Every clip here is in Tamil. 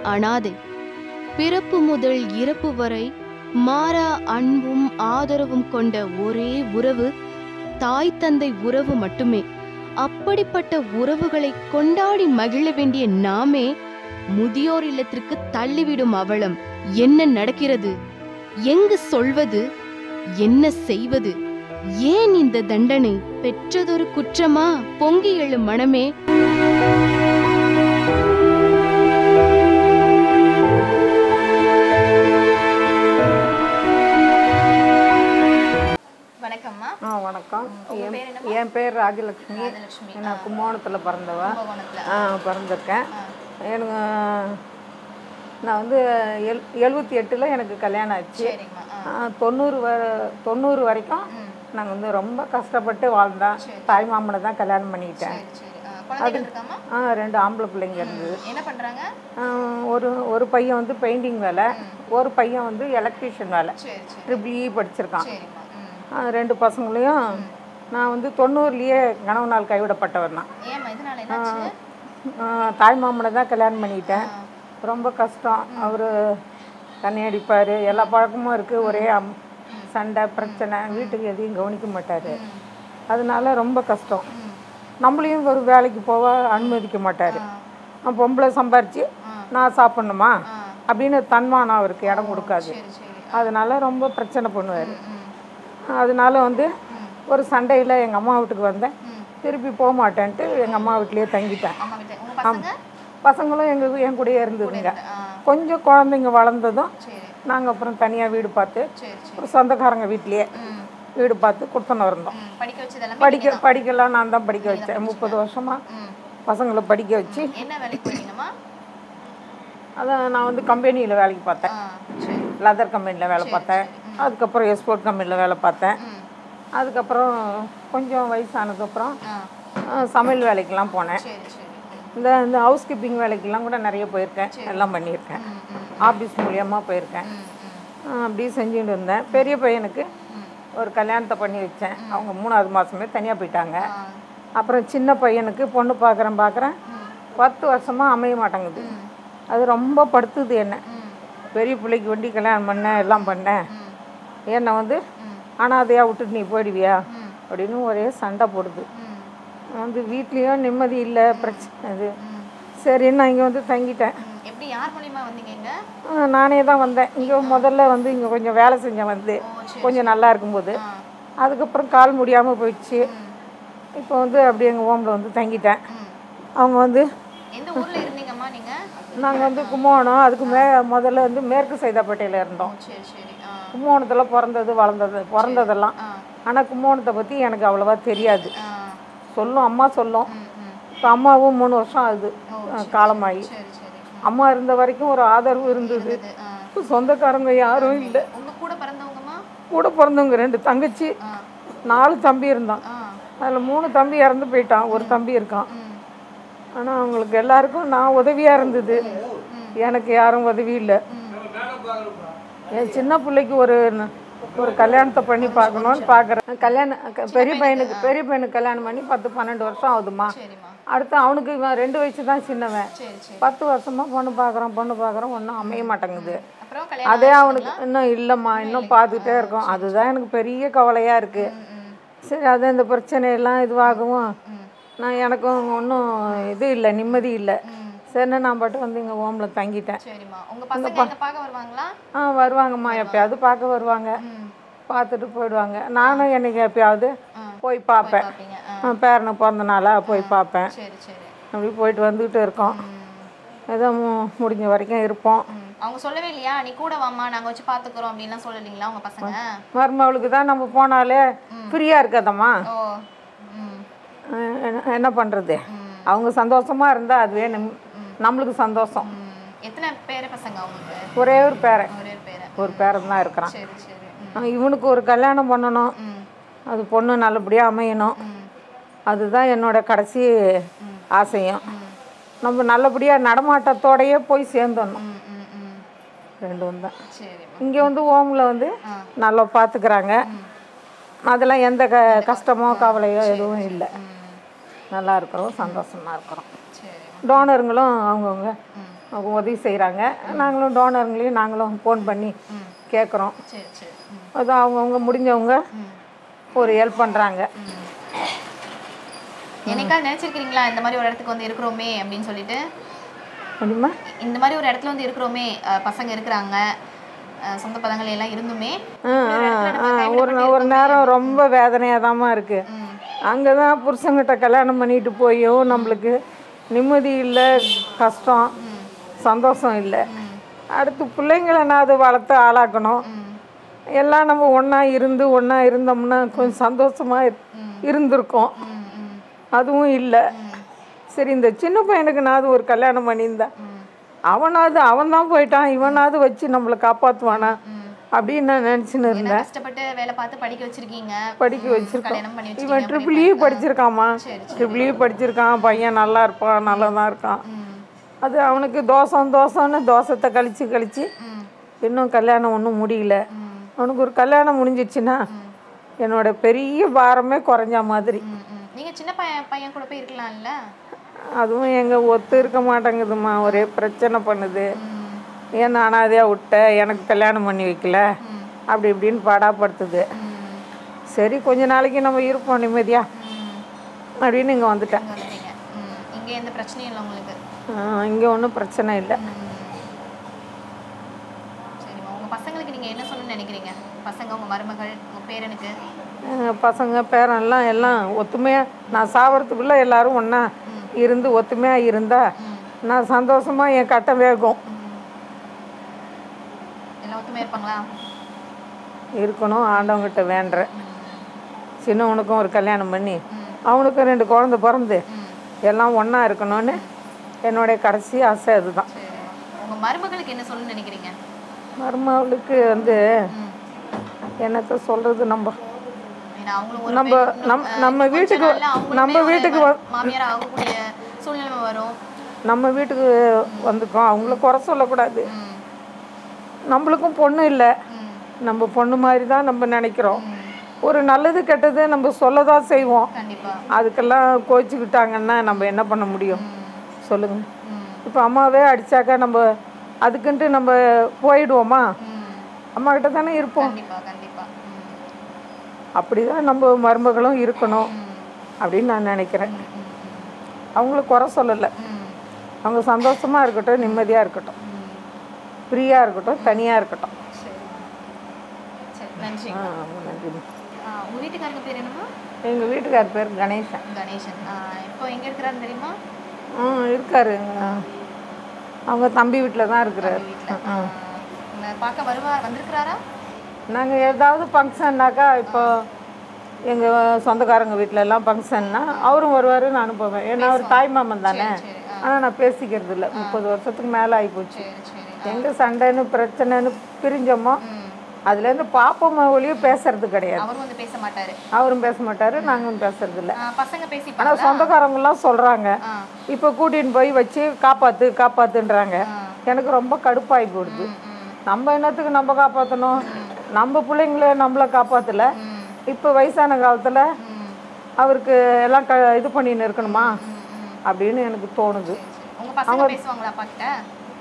அனாதை பிறப்பு முதல் இறப்பு வரை மாறா அன்பும் ஆதரவும் கொண்ட ஒரே உறவு தாய் தந்தை உறவு மட்டுமே அப்படிப்பட்ட உறவுகளை கொண்டாடி மகிழ வேண்டிய நாமே முதியோர் இல்லத்திற்கு தள்ளிவிடும் அவலம் என்ன நடக்கிறது எங்கு சொல்வது என்ன செய்வது ஏன் இந்த தண்டனை பெற்றதொரு குற்றமா பொங்கி எழும் மனமே வணக்கம்மா ஆ வணக்கம் உங்க என் பேர் என்னம்மா? என் பேர் ராஜலக்ஷ்மி ராஜலட்சுமி நான் கும்போணத்தில் பிறந்தவ கும்பகோணத்துல ஆ பிறந்திருக்கேன் எனக்கு நான் வந்து எல் எழுபத்தி எட்டில் எனக்கு கல்யாணம் ஆச்சு சரிங்கம்மா ஆ ஆ, தொண்ணூறு வ தொண்ணூறு வரைக்கும் நாங்கள் வந்து ரொம்ப கஷ்டப்பட்டு வாழ்ந்தோம் தாய் மாமனை தான் கல்யாணம் பண்ணிக்கிட்டேன் சரி சரி ஆ, குழந்தைகள் இருக்காம்மா ஆ ரெண்டு ஆம்பளை பிள்ளைங்க இருந்தது என்ன பண்றாங்க ஆ, ஒரு ஒரு பையன் வந்து பெயிண்டிங் வேலை ஒரு பையன் வந்து எலக்ட்ரீஷியன் வேலை சரி சரி ட்ரிபிள் இ படிச்சிருக்கான் சரிம்மா ம் ஆ, ரெண்டு பசங்களையும் நான் வந்து தொண்ணூறுலேயே கணவனால் கைவிடப்பட்டவர் நான் ஏம்மா இதனால என்னாச்சு ஆ, தாய் மாமனை தான் கல்யாணம் பண்ணிக்கிட்டேன் ரொம்ப கஷ்டம் அவர் தண்ணி அடிப்பார் எல்லா பழக்கமும் இருக்குது ஒரே அம் சண்டை பிரச்சனை வீட்டுக்கு எதையும் கவனிக்க மாட்டார் அதனால ரொம்ப கஷ்டம் நம்மளையும் ஒரு வேலைக்கு போக அனுமதிக்க மாட்டார் நான் பொம்பளை சம்பாரித்து நான் சாப்பிட்ணுமா அப்படின்னு தன்மானம் அவருக்கு இடம் கொடுக்காது சரி சரி அதனால ரொம்ப பிரச்சனை பண்ணுவார் அதனால வந்து ஒரு சண்டையில் எங்கள் அம்மா வீட்டுக்கு வந்தேன் திருப்பி போக மாட்டேன்ட்டு எங்கள் அம்மா வீட்லேயே தங்கிட்டேன் அம்மா வீட்டு உங்க பசங்க பசங்களும் எங்கள் என் கூடயே இருந்ததுங்க ஆ கொஞ்சம் குழந்தைங்க வளர்ந்ததும் சரி நாங்கள் அப்புறம் தனியாக வீடு பார்த்து சரி சரி ஒரு சொந்தக்காரங்க வீட்லேயே ம் வீடு பார்த்து கொடுத்துன்னு இருந்தோம் ம் படிக்க வச்சதெல்லாம் படிக்க படிக்கலாம் நான் தான் படிக்க வச்சேன் முப்பது வருஷமாக ம் பசங்களை படிக்க வச்சு என்ன வேலைக்கு போறீங்கம்மா அதான் நான் வந்து கம்பெனியில் வேலைக்கு பார்த்தேன் ஆ சரி லெதர் கம்பெனியில் வேலை பார்த்தேன் அதுக்கப்புறம் எக்ஸ்போர்ட் கம்பெனியில் வேலை பார்த்தேன் ம் அதுக்கப்புறம் கொஞ்சம் வயசானதுக்கப்புறம் ஆ ஆ, சமையல் வேலைக்கெல்லாம் போனேன் சரி சரி ம் இந்த இந்த ஹவுஸ் கீப்பிங் வேலைக்கெல்லாம் கூட நிறைய போயிருக்கேன் எல்லாம் பண்ணியிருக்கேன் ம் ம் ஆஃபீஸ் மூலியமாக போயிருக்கேன் ம் ம் ஆ, அப்படி செஞ்சுட்டு இருந்தேன் பெரிய பையனுக்கு ஒரு கல்யாணத்தை பண்ணி வச்சேன் அவங்க மூணாவது மாதமே தனியாக போயிட்டாங்க ஆ அப்புறம் சின்ன பையனுக்கு பொண்ணு பார்க்குறேன் பார்க்குறேன் பத்து வருஷமாக அமைய மாட்டேங்குது அது ரொம்ப படுத்துது என்ன பெரிய பிள்ளைக்கு வண்டி கல்யாணம் பண்ணேன் எல்லாம் பண்ணேன் என்னை வந்து அனாதையாக விட்டுட்டு நீ போயிடுவியா அப்படின்னு ஒரே சண்டை போடுது வந்து வீட்லேயும் நிம்மதி இல்லை பிரச்சனை இது சரின்னு நான் இங்கே வந்து தங்கிட்டேன் ம். எப்படி யார் மூலியமா வந்தீங்க இங்க ஆ, நானே தான் வந்தேன் இங்கே முதல்ல வந்து இங்கே கொஞ்சம் வேலை செஞ்சேன் வந்து கொஞ்சம் நல்லா இருக்கும்போது ஆ அதுக்கப்புறம் கால் முடியாமல் போயிடுச்சு இப்போ வந்து அப்படியே எங்கள் ஹோமில் வந்து தங்கிட்டேன் ம் அவங்க வந்து எந்த ஊர்ல இருந்தீங்கம்மா நீங்க நாங்கள் வந்து கும்போணம் அதுக்கு மே முதல்ல வந்து மேற்கு சைதாப்பேட்டையில் இருந்தோம் சரி சரி ஆ கும்போணத்தில் பிறந்தது வளர்ந்தது பிறந்ததெல்லாம் ஆ ஆனால் கும்போணத்தை பற்றி எனக்கு அவ்வளோவா தெரியாது ஆ சொல்லும் அம்மா சொல்லும் ம் ம் இப்போ அம்மாவும் மூணு வருஷம் ஆகுது காலமாகி சரி சரி அம்மா இருந்த வரைக்கும் ஒரு ஆதரவு இருந்தது இது ஆ இப்போ சொந்தக்காரங்க யாரும் இல்லை உங்க கூட பிறந்தவங்கம்மா கூட பிறந்தவங்க ரெண்டு தங்கச்சி ஆ நாலு தம்பி இருந்தான் ஆ அதில் மூணு தம்பி இறந்து போயிட்டான் ஒரு தம்பி இருக்கான் ம் ஆனால் அவங்களுக்கு எல்லாருக்கும் நான் உதவியாக இருந்தது எனக்கு யாரும் உதவி இல்லை என் சின்ன பிள்ளைக்கு ஒரு ந- ஒரு கல்யாணத்தை பண்ணி பார்க்கணும்னு பார்க்குறேன் கல்யாணம் க- பெரிய பையனுக்கு பெரிய பையனுக்கு கல்யாணம் பண்ணி பத்து பன்னெண்டு வருஷம் ஆகுதுமா சரிம்மா அடுத்து அவனுக்கு இவன் ரெண்டு வயசு தான் சின்னவன் சரி சரி பத்து வருஷமா பொண்ணு பார்க்குறோம் பொண்ணு பார்க்குறோம் ஒன்றும் அமைய மாட்டேங்குது அப்புறம் கல்யாணம் அதே அவனுக்கு இன்னும் இல்லைம்மா இன்னும் பார்த்துக்கிட்டே இருக்கோம் அதுதான் எனக்கு பெரிய கவலையாக இருக்குது ம், ம் சரி அது இந்த பிரச்சனையெல்லாம் இதுவாகவும் நான் எனக்கும் ஒன்றும் இது இல்லை நிம்மதி இல்லை சரின்னு நான் பாட்டு வந்து இங்கே ஹோமில் தங்கிட்டேன் சரிம்மா உங்க பசங்க எங்க பார்க்க வருவாங்களா ஆ வருவாங்கம்மா எப்பயாவது பார்க்க வருவாங்க ம் பார்த்துட்டு போயிடுவாங்க நானும் என்னைக்கு எப்பயாவது போய் பார்ப்பேன் பார்ப்பீங்க ஆ ஆ, பேரனை பிறந்த நாளாக போய் பார்ப்பேன் சரி சரி அப்படி போயிட்டு வந்துக்கிட்டு இருக்கோம் ம் ஏதோ மு- முடிஞ்ச வரைக்கும் இருப்போம் ம். அவங்க சொல்லவே இல்லையா நீ கூட வாம்மா நாங்க வச்சு பாத்துக்கிறோம் அப்படின்லாம் சொல்லலீங்களா உங்க பசங்க மருமகளுக்கு தான் நம்ம போனாலே ஃப்ரீயாக இருக்காதம்மா ஓ ம் அஹ் என்ன- என்ன பண்ணுறது அவங்க சந்தோஷமாக இருந்தால் அதுவே நம் நம்மளுக்கு சந்தோஷம் ம். எத்தனை பேர பசங்க அவங்களுக்கு ஒரே ஒரு பேரன் ஒரே ஒரு பேர ஒரு பேரன் தான் இருக்கிறான் சரி சரி ம் அஹ் இவனுக்கு ஒரு கல்யாணம் பண்ணணும் ம் அது பொண்ணு நல்லபடியாக அமையணும் ம் அதுதான் என்னோட கடைசி ஆசையும் நம்ம நல்லபடியாக நடமாட்டத்தோடையே போய் சேர்ந்துடணும் ம் ம் ம் ரெண்டும் தான் சரி இங்கே வந்து ஹோமில் வந்து நல்லா பார்த்துக்கிறாங்க அதெல்லாம் எந்த க கஷ்டமோ கவலையோ எதுவும் இல்லை ம் நல்லா இருக்கிறோம் சந்தோஷமாக இருக்கிறோம் சரி டோனருங்களும் அவங்கவுங்க அவங்க உதவி செய்கிறாங்க நாங்களும் டோனருங்களையும் நாங்களும் ஃபோன் பண்ணி ம் கேட்குறோம் சரி சரி ம் அதான் அவங்கவுங்க முடிஞ்சவங்க ம் ஒரு ஹெல்ப் பண்ணுறாங்க என்னைக்காவது நினைச்சிருக்கீங்களா இந்த மாதிரி ஒரு இடத்துக்கு வந்து இருக்கிறோமே அப்படின்னு சொல்லிட்டு முடியுமா இந்த மாதிரி ஒரு இடத்துல வந்து இருக்கிறோமே அஹ் பசங்க இருக்கிறாங்க அஹ் சொந்த பதங்கள் எல்லாம் இருந்துமே ஆ, ஆ, ஆ, ஒரு ஒரு நேரம் ரொம்ப வேதனையாதாம்மா இருக்குது ம் அங்கே தான் புருஷங்கிட்ட கல்யாணம் பண்ணிட்டு போயும் நம்மளுக்கு நிம்மதி இல்லை கஷ்டம் சந்தோஷம் இல்லை அடுத்து பிள்ளைங்களை நான் அது வளர்த்து ஆளாக்கணும் ம் எல்லாம் நம்ம ஒன்றா இருந்து ஒன்றா இருந்தோம்னா கொஞ்சம் சந்தோஷமாக இருந்திருக்கோம் ம் ம் அதுவும் இல்லை சரி இந்த சின்ன பையனுக்கு நான் ஒரு கல்யாணம் பண்ணியிருந்தேன் ம் அவனாவது அவன் தான் போயிட்டான் இவனாவது வச்சு நம்மளை காப்பாற்றுவானா ம் அப்படின்னு நான் நினச்சின்னு ஏன்னா இருந்தேன் கஷ்டப்பட்டு வேலை பார்த்து படிக்க வச்சிருக்கீங்க படிக்க ம், வச்சிருக்கோம் கல்யாணம் பண்ணி இவன் வச்சிருக்கீங்க ட்ரிபிள் இ படிச்சிருக்காம்மா சரி, சரி. ட்ரிபிள் இ படிச்சிருக்கான் பையன் நல்லா இருப்பான் நல்லா தான் இருக்கான் ம் அது அவனுக்கு தோசம் தோசம்னு தோசத்தை கழிச்சு கழிச்சு ம் இன்னும் கல்யாணம் ஒன்றும் முடியல ம் அவனுக்கு ஒரு கல்யாணம் முடிஞ்சிடுச்சுன்னா என்னோட பெரிய பாரமே குறைஞ்ச மாதிரி ம், ம். நீங்க சின்ன பையன் பையன் கூட போய் இருக்கலாம்ல அதுவும் எங்க ஒத்து இருக்க மாட்டேங்குதும்மா ஒரே பிரச்சனை பண்ணுது ம், ஏன் அனாதையாக விட்ட எனக்கு கல்யாணம் பண்ணி வைக்கல ம், அப்படி இப்படின்னு பாடாப்படுத்துது ம், சரி கொஞ்ச நாளைக்கு நம்ம இருப்போம் நிம்மதியா ம். அப்படின்னு இங்கே வந்துட்டேன் இங்க வந்துட்டீங்க ம். இங்க எந்த பிரச்சனையும் இல்லை உங்களுக்கு இங்கே ஒன்றும் பிரச்சனை இல்லை ம். சரிம்மா உங்க பசங்களுக்கு நீங்க என்ன சொல்லணும்னு நினைக்கிறீங்க பசங்க உங்க மருமகள் உங்க பேரனுக்கு எங்கள் பசங்க பேரன்லாம் எல்லாம் ஒத்துமையாக நான் சாவறதுக்குள்ளே எல்லாரும் ஒன்றா இருந்து ஒத்துமையாக இருந்தால் நான் சந்தோஷமாக என் கட்டம் வேகும் எல்லாம் ஒத்துமையா இருப்பாங்களா இருக்கணும் ஆண்டவங்கிட்ட வேண்டுறேன் சின்னவனுக்கும் ஒரு கல்யாணம் பண்ணி ம். அவனுக்கும் ரெண்டு குழந்தை பிறந்து ம். எல்லாம் ஒன்றா இருக்கணும்னு என்னுடைய கடைசி ஆசை அதுதான் சரிம்மா உங்க மருமகளுக்கு என்ன சொல்லணும்னு நினைக்கிறீங்க மருமகளுக்கு வந்து ம். என்னத்த சொல்கிறது நம்ம ஏன்னா அவங்களும் ஒரு நம்ம பெண், நம் அஹ், நம்ம கொஞ்ச வீட்டுக்கு நாள்ல அவங்களுமே நம்ம ஒரு வீட்டுக்கு மா- வ- மாமியார் ஆகக்கூடிய சூழ்நிலை வரும் நம்ம வீட்டுக்கு வந்துக்கோம் அவங்கள குறை சொல்லக்கூடாது ம். நம்மளுக்கும் பொண்ணு இல்லை ம். நம்ம பொண்ணு மாதிரி தான் நம்ம நினைக்கிறோம் ம். ஒரு நல்லது கெட்டது நம்ம சொல்ல தான் செய்வோம் கண்டிப்பா அதுக்கெல்லாம் கோச்சிக்கிட்டாங்கன்னா நம்ம என்ன பண்ண முடியும் ம். சொல்லுங்க ம். இப்போ அம்மாவே அடிச்சாக்கா நம்ம அதுக்குன்ட்டு நம்ம போயிடுவோமா ம். அம்மா கிட்ட தானே இருப்போம் கண்டிப்பா கண்டிப்பா ம். அப்படிதான் நம்ம மருமகளும் இருக்கணும் ம். அப்படின்னு நான் நினைக்கிறேன் ம். ம். அவங்கள குறை சொல்லலை ம். அவங்க சந்தோஷமா இருக்கட்டும் நிம்மதியாக இருக்கட்டும் ம். ஃப்ரீயாக இருக்கட்டும் தனியாக இருக்கட்டும் சரி சரி நன்றி ஆ நன்றி ஆ, உங்க வீட்டுக்காரங்க பேர் என்னமா எங்கள் வீட்டுக்கார் பேர் கணேசன் கணேசன் ஆ, இப்போ எங்க இருக்கிறாருன்னு தெரியுமா ம் இருக்காரு அவங்க தம்பி வீட்டில் தான் இருக்கிறாரு வீட்டில் உங்களை பார்க்க வருவா வந்திருக்கிறாரா நாங்கள் ஏதாவது ஃபங்க்ஷன்னாக்கா இப்போ எங்கள் சொந்தக்காரங்க வீட்டில எல்லாம் ஃபங்க்ஷன்னா அவரும் வருவார் நானும் போவேன் ஏன்னா அவர் தாய் மாமன் தானே சரி ஆ ஆனால் நான் பேசிக்கிறது இல்லை முப்பது வருஷத்துக்கு மேலே ஆகிப்போச்சு சரி சரி எங்கே சண்டைன்னு பிரச்சனைன்னு பிரிஞ்சோமோ ம் அதுலேருந்து பாப்போமா ஒழிய பேசுறது கிடையாது அவரும் வந்து பேச மாட்டாரு அவரும் பேச மாட்டாரு நாங்களும் பேசுறது இல்லை ஆ, பசங்க ஆனால் பேசிப்பாங்களா சொந்தக்காரங்கெல்லாம் சொல்கிறாங்க ஆ இப்போ கூட்டின்னு போய் வச்சு காப்பாற்று காப்பாத்துன்றாங்க ஆ. எனக்கு ரொம்ப கடுப்பாகி போடுது ம் ம் நம்ம என்னத்துக்கு நம்ம காப்பாற்றணும் நம்ம பிள்ளைங்கள நம்மள காப்பாற்றல ம் இப்போ வயசான காலத்தில் ம் அவருக்கு எல்லாம் க இது பண்ணின்னு இருக்கணுமா ம் ம் அப்படின்னு எனக்கு தோணுது சரி, சரி. உங்க பசங்க பேசுவாங்களா அப்பா கிட்ட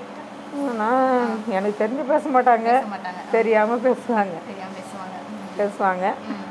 நான் எனக்கு தெரிஞ்சு பேச மாட்டாங்க பேச மாட்டாங்க தெரியாமல் பேசுவாங்க தெரியாம பேசுவாங்க ம். பேசுவாங்க ம்.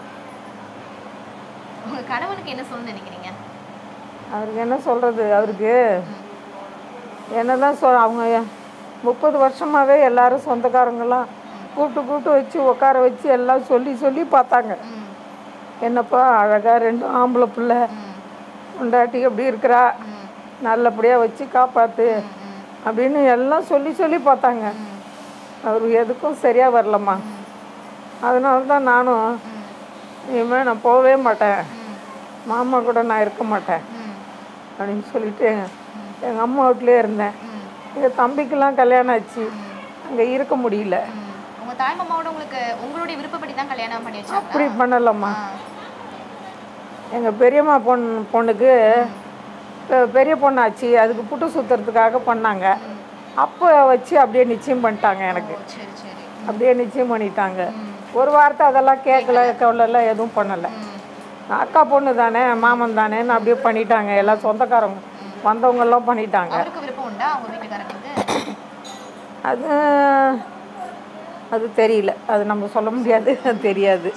உங்க கணவனுக்கு என்ன சொல்லணும்னு நினைக்கிறீங்க அவருக்கு என்ன சொல்கிறது அவருக்கு என்னதான் சொல் அவங்க முப்பது வருஷமாகவே எல்லாரும் சொந்தக்காரங்கெல்லாம் கூப்பிட்டு கூப்பிட்டு வச்சு உட்கார வச்சு எல்லாம் சொல்லி சொல்லி பார்த்தாங்க ம் என்னப்பா அழகாக ரெண்டு ஆம்பளை பிள்ளை ம் பொண்டாட்டி எப்படி இருக்கிறா ம் நல்லபடியாக வச்சு காப்பாற்று ம் அப்படின்னு எல்லாம் சொல்லி சொல்லி பார்த்தாங்க அவர் எதுக்கும் சரியாக வரலம்மா அதனால தான் நானும் இனிமேல் நான் போகவே மாட்டேன் மாமா கூட நான் இருக்க மாட்டேன் ம் அப்படின்னு சொல்லிட்டு எங்கள் அம்மா வீட்லேயே இருந்தேன் ம் எங்கள் தம்பிக்கெல்லாம் கல்யாணம் ஆச்சு அங்கே இருக்க முடியல ம். உங்க தாய் மாமாவோட உங்களுக்கு உங்களுடைய விருப்பப்படி தான் கல்யாணம் பண்ணி வச்சாங்களா அப்படி பண்ணலம்மா ஆ. எங்கள் பெரியம்மா பொண்ணு பொண்ணுக்கு பெ- பெரிய பொண்ணாச்சு அதுக்கு புட்டு சுற்றுறதுக்காக பண்ணாங்க அப்போ வச்சு அப்படியே நிச்சயம் பண்ணிட்டாங்க எனக்கு ஓ, சரி சரி அப்படியே நிச்சயம் பண்ணிட்டாங்க ஒரு வார்த்தை அதெல்லாம் கேட்கல கவலைல எதுவும் பண்ணலை ம் அக்கா பொண்ணு தானே மாமன் தானேன்னு அப்படியே பண்ணிட்டாங்க எல்லாம் சொந்தக்காரங்க வந்தவங்க எல்லாம் பண்ணிட்டாங்க அவருக்கு விருப்பம் உண்டா உண்டா உங்க வீட்டுக்காரங்களுக்கு அது அது தெரியல அது நம்ம சொல்ல முடியாது அது தெரியாது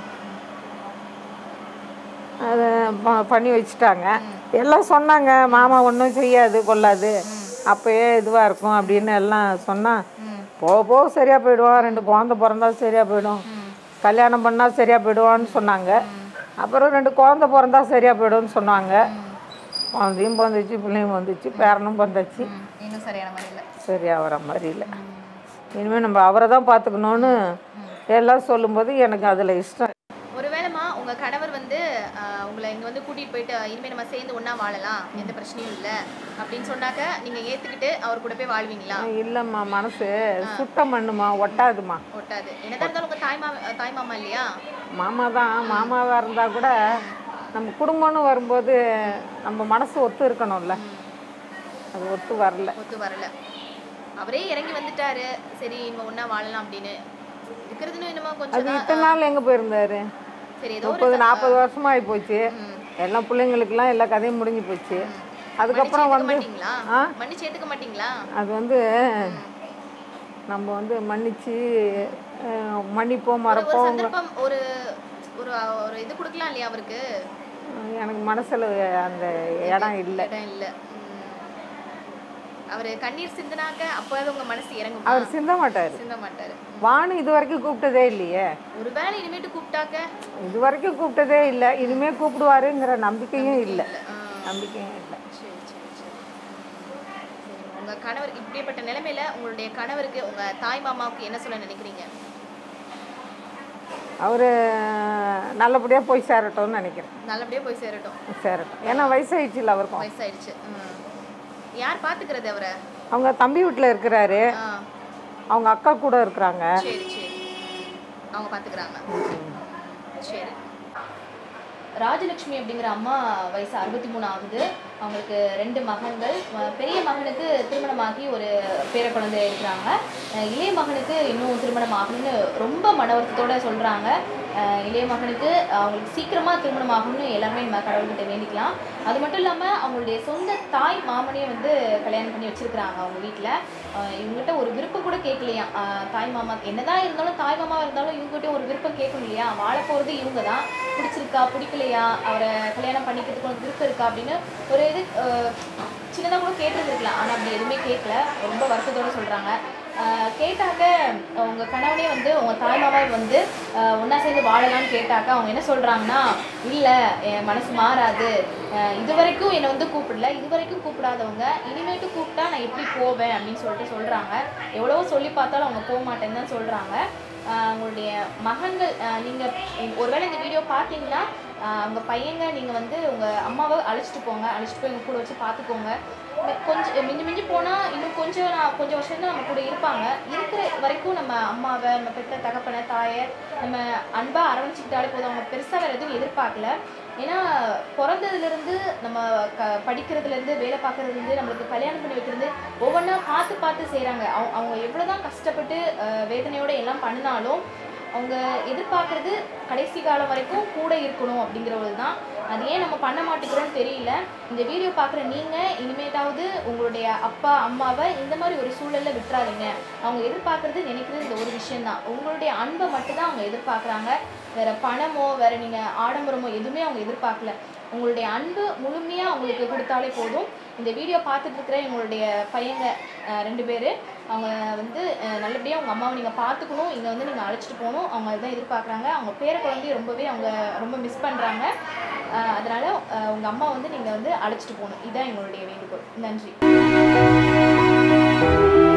அதை ப- பண்ணி வச்சுட்டாங்க எல்லாம் சொன்னாங்க மாமா ஒன்றும் செய்யாது கொள்ளாது அப்பயே இதுவாக இருக்கும் அப்படின்னு எல்லாம் சொன்னால் ம் போக போக சரியாக போயிடுவான் ரெண்டு குழந்த பிறந்தா சரியாக போயிடும் கல்யாணம் பண்ணால் சரியாக போயிடுவான்னு சொன்னாங்க அப்புறம் ரெண்டு குழந்த பிறந்தா சரியாக போயிடும்னு சொன்னாங்க குழந்தையும் பிறந்துச்சு பிள்ளையும் வந்துச்சு பேரனும் பிறந்தாச்சு ம். இன்னும் சரியான மாதிரி இல்லை சரியாக வர மாதிரி இல்லை இனிமேல் நம்ம அவரை தான் பார்த்துக்கணுன்னு எல்லாம் சொல்லும்போது எனக்கு அதில் இஷ்டம் ஒருவேளைமா உங்க கணவர் வந்து ஆஹ், உங்களை இங்க வந்து கூட்டிட்டு போயிட்டு இனிமே நம்ம சேர்ந்து ஒண்ணா வாழலாம் எந்த பிரச்சனையும் இல்ல அப்படின்னு சொன்னாக்க நீங்க ஏத்துக்கிட்டு அவர் கூட போய் வாழ்வீங்களா இல்லைம்மா மனசு சுட்ட மண்ணுமா ஒட்டாதுமா ஒட்டாது என்னதான் இருந்தாலும் உங்க தாய் மாமா தாய் மாமா இல்லையா மாமா தான் மாமாவாக இருந்தால் கூட நம்ம குடும்பம்னு வரும்போது நம்ம மனசு ஒத்து இருக்கணும்ல அது ஒத்து வரல ஒத்து வரல அவரே இறங்கி வந்துட்டாரு சரி இனிமே ஒண்ணா வாழலாம் அப்படின்னு இருக்கிறதுன்னு என்னமோ அது கொஞ்சம் தான் இத்தனை நாள் எங்கே போயிருந்தாரு சரி ஏதோ ஒரு முப்பது நாற்பது வருஷமா ஆகி போச்சு ம். எல்லா பிள்ளைங்களுக்கெல்லாம் எல்லா கதையும் முடிஞ்சு போச்சு அதுக்கப்புறம் மன்னிச்சு வந்து ஏத்துக்க மாட்டீங்களா ஆ? மன்னிச்சு ஏத்துக்க மாட்டீங்களா அது வந்து நம்ம வந்து மன்னிச்சு அஹ், மன்னிப்போம் ஒரு மறப்போம் சந்தர்ப்பம் ஒரு ஒரு ஒரு இது கொடுக்கலாம் இல்லையா அவருக்கு எனக்கு மனசில் அந்த இடம் இல்லை இடம் இல்ல ம். அவரு கண்ணீர் சிந்தினாக்க அப்போது உங்க மனசு இறங்குமா அவர் சிந்த மாட்டார் சிந்த மாட்டாரு வானு இது வரைக்கும் கூப்பிட்டதே இல்லையே ஒருவேளை இனிமேட்டு கூப்பிட்டாக்க இது வரைக்கும் கூப்பிட்டதே இல்லை இனிமே கூப்பிடுவாருங்கிற நம்பிக்கையும் இல்லை இல்ல ஆ, நம்பிக்கையும் இல்லை சரி சரி சரி சரி, உங்க கணவர் இப்படிப்பட்ட நிலைமையில உங்களுடைய கணவருக்கு உங்க தாய் மாமாவுக்கு என்ன சொல்ல நினைக்கிறீங்க அவர் நல்லபடியாக போய் சேரட்டும்னு நினைக்கிறேன் நல்லபடியா போய் சேரட்டும் சேரட்டும் ஏன்னா வயசாயிடுச்சு இல்லை அவருக்கும் வயசாயிடுச்சு ம். யார் பாத்துக்கிறது அவரை அவங்க தம்பி வீட்டில் இருக்கிறாரு ஆ அவங்க அக்கா கூட இருக்கிறாங்க சரி சரி அவங்க பாத்துக்கிறாங்க சரி ராஜலட்சுமி அப்படிங்கிற அம்மா வயசு அறுபத்தி மூணு ஆகுது அவங்களுக்கு ரெண்டு மகன்கள் அஹ் பெரிய மகனுக்கு திருமணமாகி ஒரு பேர குழந்தை இருக்கிறாங்க அஹ் இளைய மகனுக்கு இன்னும் திருமணம் ஆகணும்னு ரொம்ப மன வருத்தத்தோட சொல்றாங்க அஹ் இளைய மகனுக்கு அவங்களுக்கு சீக்கிரமா திருமணம் ஆகணும்னு எல்லாருமே நம்ம கடவுள்கிட்ட வேண்டிக்கலாம் அது மட்டும் இல்லாம அவங்களுடைய சொந்த தாய் மாமனையே வந்து கல்யாணம் பண்ணி வச்சிருக்கிறாங்க அவங்க வீட்டில் இவங்ககிட்ட ஒரு விருப்பம் கூட கேட்கலையாம் அஹ் தாய் மாமா என்னதான் இருந்தாலும் தாய் மாமா இருந்தாலும் இவங்ககிட்ட ஒரு விருப்பம் கேட்கணும் இல்லையா வாழ போறது இவங்க தான் பிடிச்சிருக்கா பிடிக்கலையா அவரை கல்யாணம் பண்ணிக்கிறதுக்கு உனக்கு விருப்பம் இருக்கா அப்படின்னு ஒரு இது சின்னதாக கூட கேட்டிருந்துருக்கலாம் ஆனால் அப்படி எதுவுமே கேட்கல ரொம்ப வருத்தத்தோட சொல்கிறாங்க கேட்டாக்க உங்க கணவனே வந்து உங்க தாய் மாமா வந்து அஹ், ஒண்ணா சேர்ந்து வாழலாம்னு கேட்டாக்க அவங்க என்ன சொல்றாங்கன்னா இல்ல என் மனசு மாறாது அஹ், இது வரைக்கும் என்னை வந்து கூப்பிடல இது வரைக்கும் கூப்பிடாதவங்க இனிமேட்டு கூப்பிட்டா நான் எப்படி போவேன் அப்படின்னு சொல்லிட்டு சொல்றாங்க எவ்வளவோ சொல்லி பார்த்தாலும் அவங்க போக மாட்டேன்னு தான் சொல்றாங்க அஹ், உங்களுடைய மகன்கள் அஹ், நீங்க ஒருவேளை இந்த வீடியோ பார்த்தீங்கன்னா அஹ், உங்க பையங்க நீங்க வந்து உங்க அம்மாவை அழைச்சிட்டு போங்க அழைச்சிட்டு போய் உங்க கூட வச்சு பார்த்துக்கோங்க மி- கொஞ்சம் மிஞ்சி மிஞ்சி போனால் இன்னும் கொஞ்சம் நான் கொஞ்சம் வருஷம் தான் நம்ம கூட இருப்பாங்க இருக்கிற வரைக்கும் நம்ம அம்மாவை நம்ம பெத்த தகப்பனை தாயை நம்ம அன்பாக அரவணைச்சிக்கிட்டாலே போதும் அவங்க பெருசாக வேறு எதுவும் எதிர்பார்க்கல ஏன்னா பிறந்ததுலேருந்து நம்ம க படிக்கிறதுலேருந்து வேலை பார்க்கறதுலேருந்து நம்மளுக்கு கல்யாணம் பண்ணி வைக்கிறது ஒவ்வொன்றா பார்த்து பார்த்து செய்கிறாங்க அவங்க அவங்க எவ்வளோ தான் கஷ்டப்பட்டு அஹ், வேதனையோட எல்லாம் பண்ணினாலும் அவங்க எதிர்பார்க்கறது கடைசி காலம் வரைக்கும் கூட இருக்கணும் அப்படிங்கிறது தான் அது ஏன் நம்ம பண்ண மாட்டேங்கிறோம்னு தெரியல இந்த வீடியோ பார்க்குற நீங்கள் இனிமேட்டாவது உங்களுடைய அப்பா அம்மாவை இந்த மாதிரி ஒரு சூழலில் விட்டுறாதீங்க அவங்க எதிர்பார்க்கறது நினைக்கிறது இந்த ஒரு விஷயம்தான் உங்களுடைய அன்பை மட்டும்தான் அவங்க எதிர்பார்க்குறாங்க வேற பணமோ வேற நீங்கள் ஆடம்பரமோ எதுவுமே அவங்க எதிர்பார்க்கல உங்களுடைய அன்பு முழுமையாக அவங்களுக்கு கொடுத்தாலே போதும் இந்த வீடியோ பார்த்துட்டு இருக்கிற எங்களுடைய பையங்க அஹ், ரெண்டு பேர் அவங்க வந்து அஹ், நல்லபடியாக அவங்க அம்மாவை நீங்கள் பார்த்துக்கணும் இங்கே வந்து நீங்கள் அழைச்சிட்டு போகணும் அவங்க அதுதான் எதிர்பார்க்குறாங்க அவங்க பேர குழந்தைய ரொம்பவே அவங்க ரொம்ப மிஸ் பண்ணுறாங்க அதனால் உங்கள் அம்மா வந்து நீங்கள் வந்து அழைச்சிட்டு போகணும் இதுதான் எங்களுடைய வேண்டுகோள் நன்றி